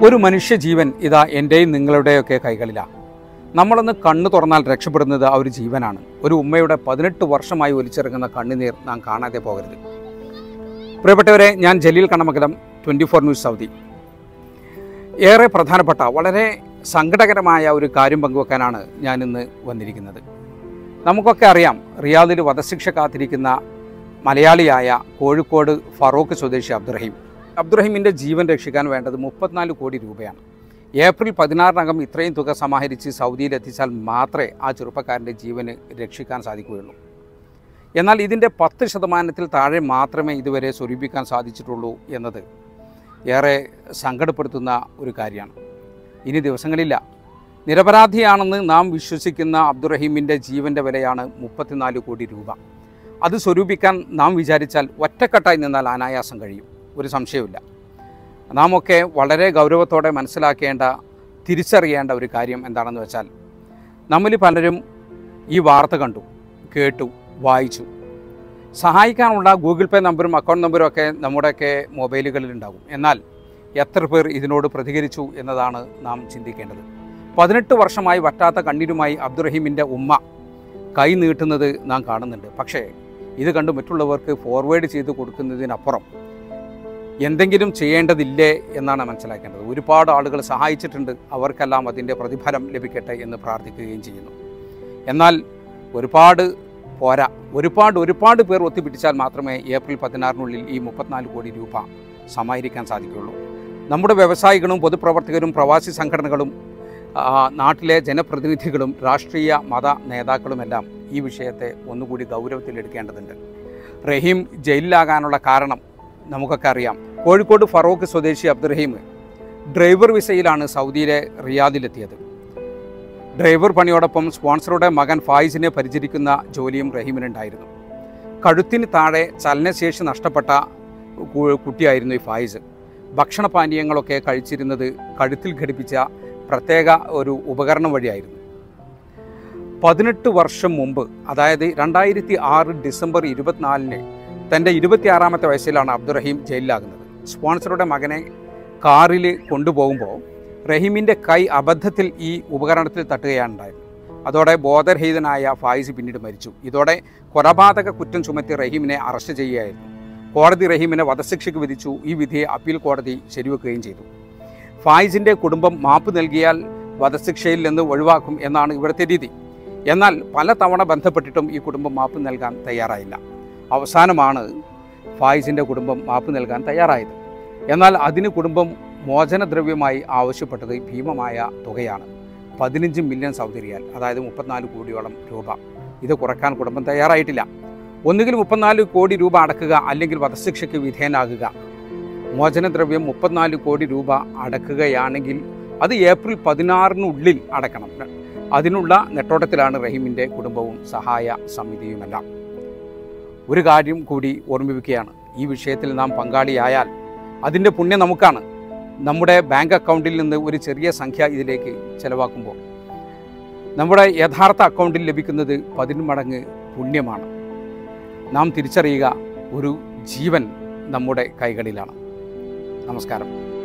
ഒരു മനുഷ്യജീവൻ ഇതാ എൻ്റെയും നിങ്ങളുടെയൊക്കെ കൈകളിലാണ് നമ്മളൊന്ന് കണ്ണു തുറന്നാൽ രക്ഷപ്പെടുന്നത് ആ ഒരു ജീവനാണ് ഒരു ഉമ്മയുടെ പതിനെട്ട് വർഷമായി ഒലിച്ചിറങ്ങുന്ന കണ്ണുനീർ നാം കാണാതെ പോകരുത് പ്രിയപ്പെട്ടവരെ ഞാൻ Jaleel Kannamangalam twenty four news Saudi ഏറെ പ്രധാനപ്പെട്ട വളരെ സങ്കടകരമായ ഒരു കാര്യം പങ്കുവെക്കാനാണ് ഞാൻ ഇന്ന് വന്നിരിക്കുന്നത് നമുക്കൊക്കെ അറിയാം റിയാദിൽ വധശിക്ഷ കാത്തിരിക്കുന്ന മലയാളിയായ കോഴിക്കോട് ഫറൂഖ് സ്വദേശി അബ്ദുറഹീം അബ്ദുറഹീമിൻ്റെ ജീവൻ രക്ഷിക്കാൻ വേണ്ടത് മുപ്പത്തിനാല് കോടി രൂപയാണ് ഏപ്രിൽ പതിനാറിനകം ഇത്രയും തുക സമാഹരിച്ച് സൗദിയിൽ എത്തിച്ചാൽ മാത്രമേ ആ ചെറുപ്പക്കാരൻ്റെ ജീവന് രക്ഷിക്കാൻ സാധിക്കുകയുള്ളൂ എന്നാൽ ഇതിൻ്റെ പത്ത് ശതമാനത്തിൽ താഴെ മാത്രമേ ഇതുവരെ സ്വരൂപിക്കാൻ സാധിച്ചിട്ടുള്ളൂ എന്നത് ഏറെ സങ്കടപ്പെടുത്തുന്ന ഒരു കാര്യമാണ് ഇനി ദിവസങ്ങളില്ല നിരപരാധിയാണെന്ന് നാം വിശ്വസിക്കുന്ന അബ്ദുറഹീമിൻ്റെ ജീവൻ്റെ വിലയാണ് മുപ്പത്തിനാല് കോടി രൂപ അത് സ്വരൂപിക്കാൻ നാം വിചാരിച്ചാൽ ഒറ്റക്കെട്ടായി നിന്നാൽ അനായാസം കഴിയും ഒരു സംശയവുമില്ല നാം ഒക്കെ വളരെ ഗൗരവത്തോടെ മനസ്സിലാക്കേണ്ട തിരിച്ചറിയേണ്ട ഒരു കാര്യം എന്താണെന്ന് വെച്ചാൽ നമ്മിൽ പലരും ഈ വാർത്ത കണ്ടു കേട്ടു വായിച്ചു സഹായിക്കാനുള്ള ഗൂഗിൾ പേ നമ്പറും അക്കൗണ്ട് നമ്പറും ഒക്കെ നമ്മുടെയൊക്കെ മൊബൈലുകളിൽ ഉണ്ടാകും എന്നാൽ എത്ര പേർ ഇതിനോട് പ്രതികരിച്ചു എന്നതാണ് നാം ചിന്തിക്കേണ്ടത് പതിനെട്ട് വർഷമായി വറ്റാത്ത കണ്ണീരുമായി അബ്ദുറഹീമിൻ്റെ ഉമ്മ കൈ നീട്ടുന്നത് നാം കാണുന്നുണ്ട് പക്ഷേ ഇത് കണ്ട് മറ്റുള്ളവർക്ക് ഫോർവേഡ് ചെയ്ത് കൊടുക്കുന്നതിനപ്പുറം എന്തെങ്കിലും ചെയ്യേണ്ടതില്ലേ എന്നാണ് മനസ്സിലാക്കേണ്ടത് ഒരുപാട് ആളുകൾ സഹായിച്ചിട്ടുണ്ട് അവർക്കെല്ലാം അതിൻ്റെ പ്രതിഫലം ലഭിക്കട്ടെ എന്ന് പ്രാർത്ഥിക്കുകയും ചെയ്യുന്നു എന്നാൽ ഒരുപാട് പോരാ ഒരുപാട് ഒരുപാട് പേർ ഒത്തുപിടിച്ചാൽ മാത്രമേ ഏപ്രിൽ പതിനാറിനുള്ളിൽ ഈ മുപ്പത്തിനാല് കോടി രൂപ സമാഹരിക്കാൻ സാധിക്കുകയുള്ളൂ നമ്മുടെ വ്യവസായികളും പൊതുപ്രവർത്തകരും പ്രവാസി സംഘടനകളും ആ, നാട്ടിലെ ജനപ്രതിനിധികളും രാഷ്ട്രീയ മത നേതാക്കളുമെല്ലാം ഈ വിഷയത്തെ ഒന്നുകൂടി ഗൗരവത്തിലെടുക്കേണ്ടതുണ്ട് റഹീം ജയിലിലാകാനുള്ള കാരണം നമുക്കൊക്കെ അറിയാം കോഴിക്കോട് ഫറൂഖ് സ്വദേശി അബ്ദുറഹീം ഡ്രൈവർ വിസയിലാണ് സൗദിയിലെ റിയാദിലെത്തിയത് ഡ്രൈവർ പണിയോടൊപ്പം സ്പോൺസറുടെ മകൻ ഫായിസിനെ പരിചരിക്കുന്ന ജോലിയും റഹീമിനുണ്ടായിരുന്നു കഴുത്തിന് താഴെ ചലനശേഷി നഷ്ടപ്പെട്ട കു- കുട്ടിയായിരുന്നു ഈ ഫായിസ് ഭക്ഷണപാനീയങ്ങളൊക്കെ കഴിച്ചിരുന്നത് കഴുത്തിൽ ഘടിപ്പിച്ച പ്രത്യേക ഒരു ഉപകരണം വഴിയായിരുന്നു പതിനെട്ട് വർഷം മുമ്പ് അതായത് രണ്ടായിരത്തി ആറ് ഡിസംബർ ഇരുപത്തിനാലിന് തൻ്റെ ഇരുപത്തിയാറാമത്തെ വയസ്സിലാണ് അബ്ദുറഹീം ജയിലിലാകുന്നത് സ്പോൺസറുടെ മകനെ കാറിൽ കൊണ്ടുപോകുമ്പോൾ റഹീമിൻ്റെ കൈ അബദ്ധത്തിൽ ഈ ഉപകരണത്തിൽ തട്ടുകയാണ് ഉണ്ടായത് അതോടെ ബോധരഹിതനായ ഫായിസ് പിന്നീട് മരിച്ചു ഇതോടെ കൊലപാതക കുറ്റം ചുമത്തി റഹീമിനെ അറസ്റ്റ് ചെയ്യുകയായിരുന്നു കോടതി റഹീമിനെ വധശിക്ഷയ്ക്ക് വിധിച്ചു ഈ വിധിയെ അപ്പീൽ കോടതി ശരിവെക്കുകയും ചെയ്തു ഫായിസിൻ്റെ കുടുംബം മാപ്പ് നൽകിയാൽ വധശിക്ഷയിൽ നിന്ന് ഒഴിവാക്കും എന്നാണ് ഇവിടുത്തെ രീതി എന്നാൽ പല തവണ ബന്ധപ്പെട്ടിട്ടും ഈ കുടുംബം മാപ്പ് നൽകാൻ തയ്യാറായില്ല അവസാനമാണ് ഫായിസിൻ്റെ കുടുംബം മാപ്പ് നൽകാൻ തയ്യാറായത് എന്നാൽ അതിന് കുടുംബം മോചനദ്രവ്യമായി ആവശ്യപ്പെട്ടത് ഭീമമായ തുകയാണ് പതിനഞ്ച് മില്യൺ സൗദി റിയാൽ അതായത് മുപ്പത്തിനാല് കോടിയോളം രൂപ ഇത് കുറക്കാൻ കുടുംബം തയ്യാറായിട്ടില്ല ഒന്നുകിൽ മുപ്പത്തിനാല് കോടി രൂപ അടക്കുക അല്ലെങ്കിൽ വധശിക്ഷയ്ക്ക് വിധേയനാകുക മോചനദ്രവ്യം മുപ്പത്തിനാല് കോടി രൂപ അടക്കുകയാണെങ്കിൽ അത് ഏപ്രിൽ പതിനാറിനുള്ളിൽ അടക്കണം അതിനുള്ള നെട്ടോട്ടത്തിലാണ് റഹീമിൻ്റെ കുടുംബവും സഹായ സമിതിയുമെല്ലാം ഒരു കാര്യം കൂടി ഓർമ്മിപ്പിക്കുകയാണ് ഈ വിഷയത്തിൽ നാം പങ്കാളിയായാൽ അതിൻ്റെ പുണ്യം നമുക്കാണ് നമ്മുടെ ബാങ്ക് അക്കൗണ്ടിൽ നിന്ന് ഒരു ചെറിയ സംഖ്യ ഇതിലേക്ക് ചെലവാക്കുമ്പോൾ നമ്മുടെ യഥാർത്ഥ അക്കൗണ്ടിൽ ലഭിക്കുന്നത് പതിന്മടങ്ങ് പുണ്യമാണ് നാം തിരിച്ചറിയുക ഒരു ജീവൻ നമ്മുടെ കൈകളിലാണ് നമസ്കാരം